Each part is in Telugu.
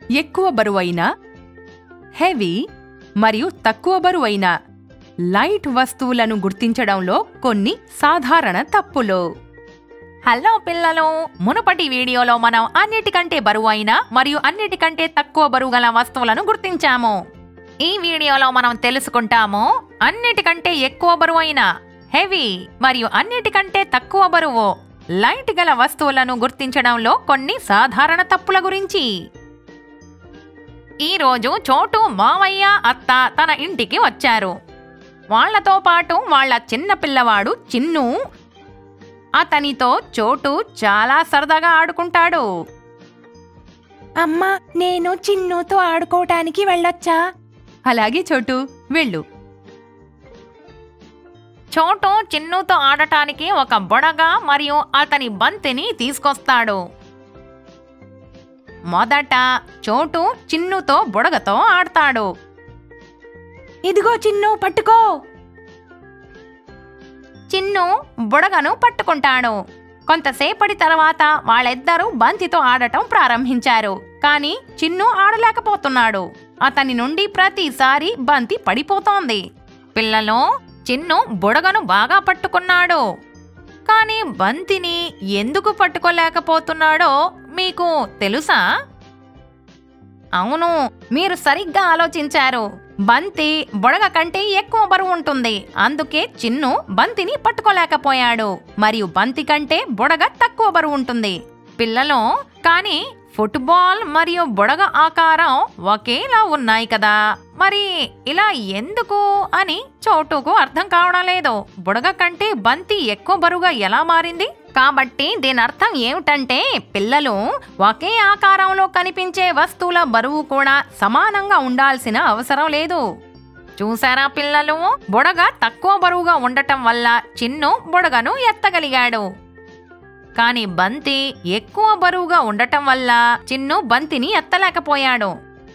ఎక్కువ బరువైన హెవీ మరియు తక్కువ బరువైన లైట్ వస్తువులను గుర్తించడంలో కొన్ని సాధారణ తప్పులు హలో పిల్లలు మునుపటి వీడియోలో మనం అన్నిటికంటే బరువైన మరియు అన్నిటికంటే తక్కువ బరువు గల వస్తువులను గుర్తించాము ఈ వీడియోలో మనం తెలుసుకుంటాము అన్నిటికంటే ఎక్కువ బరువైన హెవీ మరియు అన్నిటికంటే తక్కువ బరువు లైట్ గల వస్తువులను గుర్తించడంలో కొన్ని సాధారణ తప్పుల గురించి ఈ రోజు చోటు మావయ్య అత్త తన ఇంటికి వచ్చారు వాళ్లతో పాటు వాళ్ళ చిన్న పిల్లవాడు చిన్ను అతనితో చోటు చాలా సరదాగా ఆడుకుంటాడు అమ్మా నేను చిన్నుతో ఆడుకోవటానికి వెళ్ళొచ్చా అలాగే చోటు వెళ్ళు చోటు చిన్నుతో ఆడటానికి ఒక బొడగ మరియు అతని బంతిని తీసుకొస్తాడు మొదట చోటు చిన్నుతో బుడగతో ఆడతాడు ఇదిగో చిన్ను పట్టుకో చిన్ను బుడగను పట్టుకుంటాడు కొంతసేపటి తర్వాత వాళ్ళిద్దరూ బంతితో ఆడటం ప్రారంభించారు కానీ చిన్ను ఆడలేకపోతున్నాడు అతని నుండి ప్రతిసారి బంతి పడిపోతోంది పిల్లలు చిన్ను బుడగను బాగా పట్టుకున్నాడు కానీ బంతిని ఎందుకు పట్టుకోలేకపోతున్నాడో మీకు తెలుసా అవును మీరు సరిగ్గా ఆలోచించారు బంతి బుడగ కంటే ఎక్కువ బరువు ఉంటుంది అందుకే చిన్ను బంతిని పట్టుకోలేకపోయాడు మరియు బంతి కంటే బుడగ తక్కువ బరువు ఉంటుంది పిల్లలు కానీ ఫుట్బాల్ మరియు బుడగ ఆకారం ఒకేలా ఉన్నాయి కదా మరి ఇలా ఎందుకు అని చోటుకు అర్థం కావడం లేదు బుడగ కంటే బంతి ఎక్కువ బరువుగా ఎలా మారింది కాబట్టి దీని అర్థం ఏమిటంటే పిల్లలు ఒకే ఆకారంలో కనిపించే వస్తువుల బరువు కూడా సమానంగా ఉండాల్సిన అవసరం లేదు చూసారా పిల్లలు బుడగ తక్కువ బరువుగా ఉండటం వల్ల చిన్ను బుడగను ఎత్తగలిగాడు కానీ బంతి ఎక్కువ బరువుగా ఉండటం వల్ల చిన్ను బంతిని ఎత్తలేకపోయాడు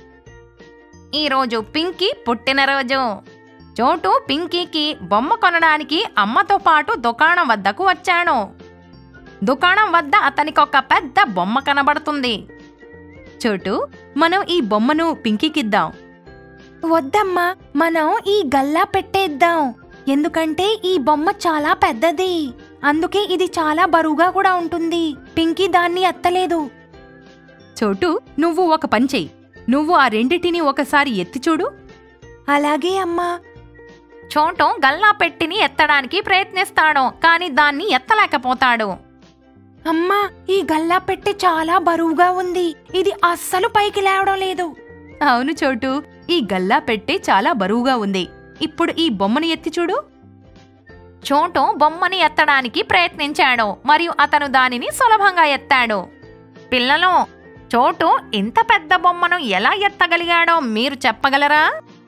ఈరోజు పింకీ పుట్టినరోజు చోటు పింకీకి బొమ్మ కొనడానికి అమ్మతో పాటు దుకాణం వద్దకు వచ్చాను దుకాణం వద్ద అతనికి ఒక పెద్ద బొమ్మ కనబడుతుంది చోటు మనం ఈ బొమ్మను పింకీకిద్దాం వద్దమ్మా మనం ఈ గల్లా పెట్టేద్దాం ఎందుకంటే ఈ బొమ్మ చాలా పెద్దది అందుకే ఇది చాలా బరువుగా కూడా ఉంటుంది పింకీ దాన్ని ఎత్తలేదు చోటు నువ్వు ఒక పని చెయ్యి నువ్వు ఆ రెండిటిని ఒకసారి ఎత్తి చూడు అలాగే అమ్మా చోటు గల్లా పెట్టిని ఎత్తడానికి ప్రయత్నిస్తాడు కానీ దాన్ని ఎత్తలేకపోతాడు అమ్మా ఈ గల్లా పెట్టె చాలా బరువుగా ఉంది ఇది అస్సలు పైకి లేవడం లేదు అవును చోటు ఈ గల్లా పెట్టే చాలా బరువుగా ఉంది ఇప్పుడు ఈ బొమ్మను ఎత్తి చూడు చోటు బొమ్మని ఎత్తడానికి ప్రయత్నించాడు మరియు అతను దానిని సులభంగా ఎత్తాడు పిల్లలు చోటు ఇంత పెద్ద బొమ్మను ఎలా ఎత్తగలిగాడో మీరు చెప్పగలరా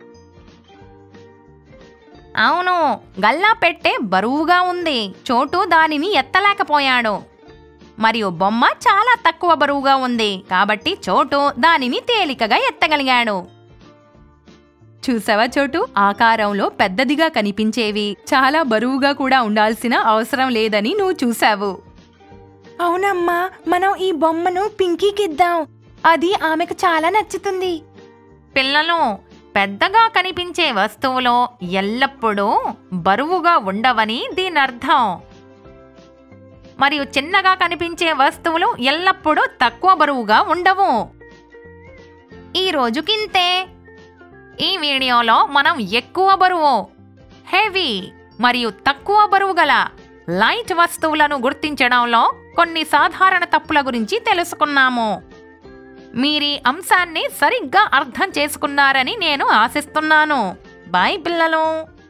అవును గల్లా పెట్టే బరువుగా ఉంది చోటు దానిని ఎత్తలేకపోయాడు మరియు బొమ్మ చాలా తక్కువ బరువుగా ఉంది కాబట్టి చోటు దానిని తేలికగా ఎత్తగలిగాడు చూసావా చోటు ఆకారంలో పెద్దదిగా కనిపించేవి చాలా బరువుగా కూడా ఉండాల్సిన అవసరం లేదని నువ్వు చూసావు అవునమ్మా మనం ఈ బొమ్మను పింకీకిద్దాం అది ఆమెకు చాలా నచ్చుతుంది పిల్లలు పెద్దగా కనిపించే వస్తువులు ఎల్లప్పుడూ బరువుగా ఉండవని దీని అర్థం మరియు చిన్నగా కనిపించే వస్తువులు ఎల్లప్పుడూ తక్కువ బరువుగా ఉండవు ఈ రోజుకింతే ఈ వీడియోలో మనం ఎక్కువ బరువు హెవీ మరియు తక్కువ బరువు గల లైట్ వస్తువులను గుర్తించడంలో కొన్ని సాధారణ తప్పుల గురించి తెలుసుకున్నాము మీరీ అంశాన్ని సరిగ్గా అర్థం చేసుకున్నారని నేను ఆశిస్తున్నాను బాయ్ పిల్లలు